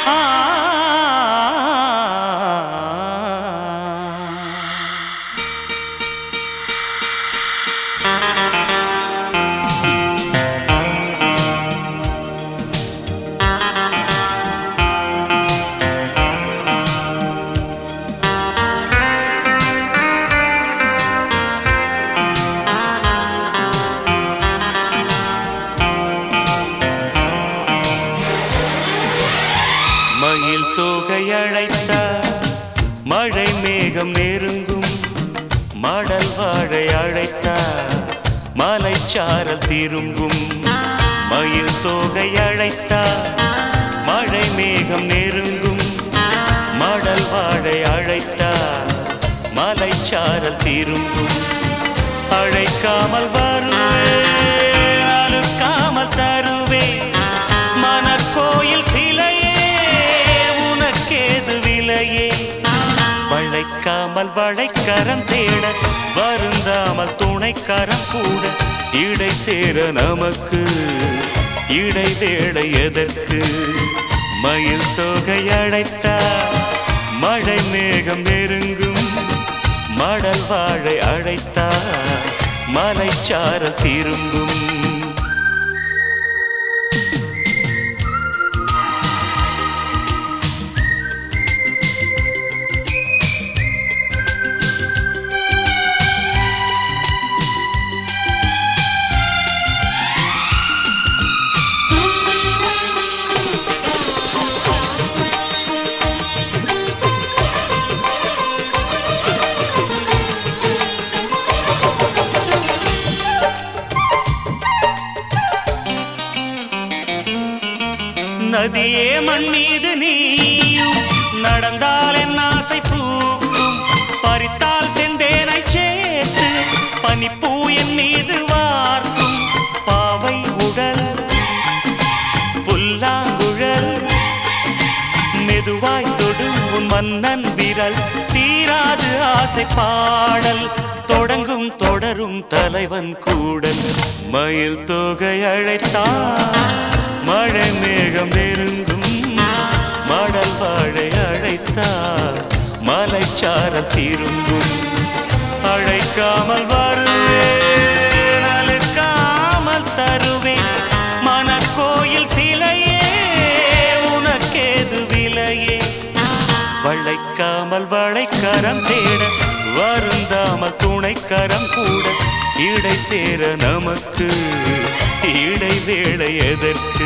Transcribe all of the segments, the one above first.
மயில் தோகை அழைத்தார் மழை மேகம் நெருங்கும் மடல் வாழை அழைத்தார் மலைச்சாரல் திரும்பும் மயில் தோகை அழைத்தார் மழை மேகம் நெருங்கும் மடல் வாழை அழைத்தார் மலைச்சாரல் திரும்பும் அழைக்காமல் வருவேன் அழுக்காமல் தருவேன் மனக்கோயில் சிலையே உனக்கேது விலையே வளைக்காமல் வளைக்கரம் தேட வருந்தாமல் துணைக்கரம் கூட இடை சேர நமக்கு இடை வேளை எதற்கு மயில் தொகை அழைத்தார் மழை மேகம் நெருங்கும் மடல் வாழை அழைத்தார் மலைச்சாரல் திரும்பும் நதியே மண் மீது நீயும் நடந்தால் என் ஆசை பூக்கும் பறித்தால் செந்தேனை சேர்த்து பனிப்பூ என் மீது வார்க்கும் பாவை உடல் புல்லாங்குழல் மெதுவாய் தொடும் உன் மன்னன் விரல் தீராது ஆசை பாடல் தொடங்கும் தொடரும் தலைவன் கூடல் மயில் தொகை அழைத்தான் மழை மேகம் நெருங்கும் மடல் வாழை அழைத்தார் மலைச்சாரல் திரும்பும் அழைக்காமல் வருவேன் அழுக்காமல் தருவேன் மனக்கோயில் சிலையே உனக்கேது விலையே வளைக்காமல் வளைக்கரம் தேட வருந்தாமல் துணைக்கரம் கூட இடை சேர நமக்கு இடை வேளை எதற்கு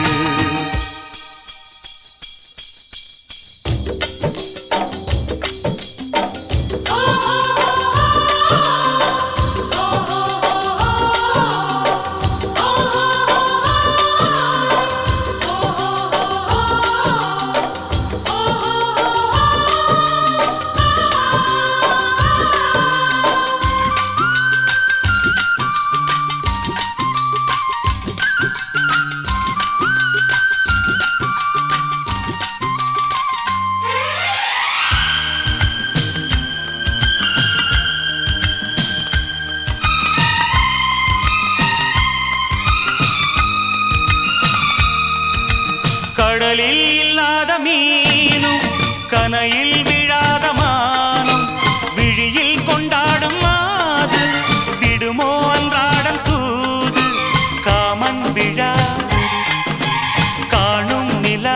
கடலில் இல்லாத மீனும் கனையில் விழாத மானும் விழியில் கொண்டாடும் மாது விடுமோ அன்றாடம் தூது காமன் விழா காணும் நிலா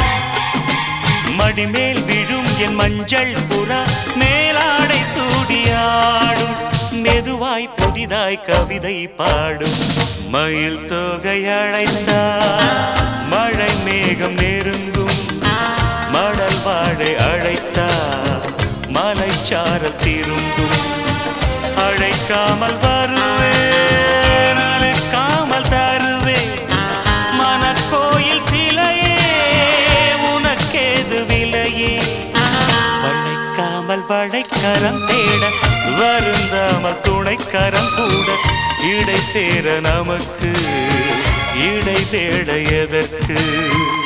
மடிமேல் விழும் என் மஞ்சள் புறா மேலாடை சூடியாடும் மெதுவாய் புதிதாய் கவிதை பாடும் மயில் தொகை அழைத்தார் மழை மேகம் நெருங்கும் மடல் வாழை அழைத்தார் மலைச்சாரல் திரும்பும் அழைக்காமல் வருவேன் அழைக்காமல் தருவேன் மனக்கோயில் சிலையே உனக்கேது விலையே வளைக்காமல் வளைக்கரம் தேட வருந்தாமல் துணைக்கரம் கூட இடை சேர நமக்கு இடை தேட எதற்கு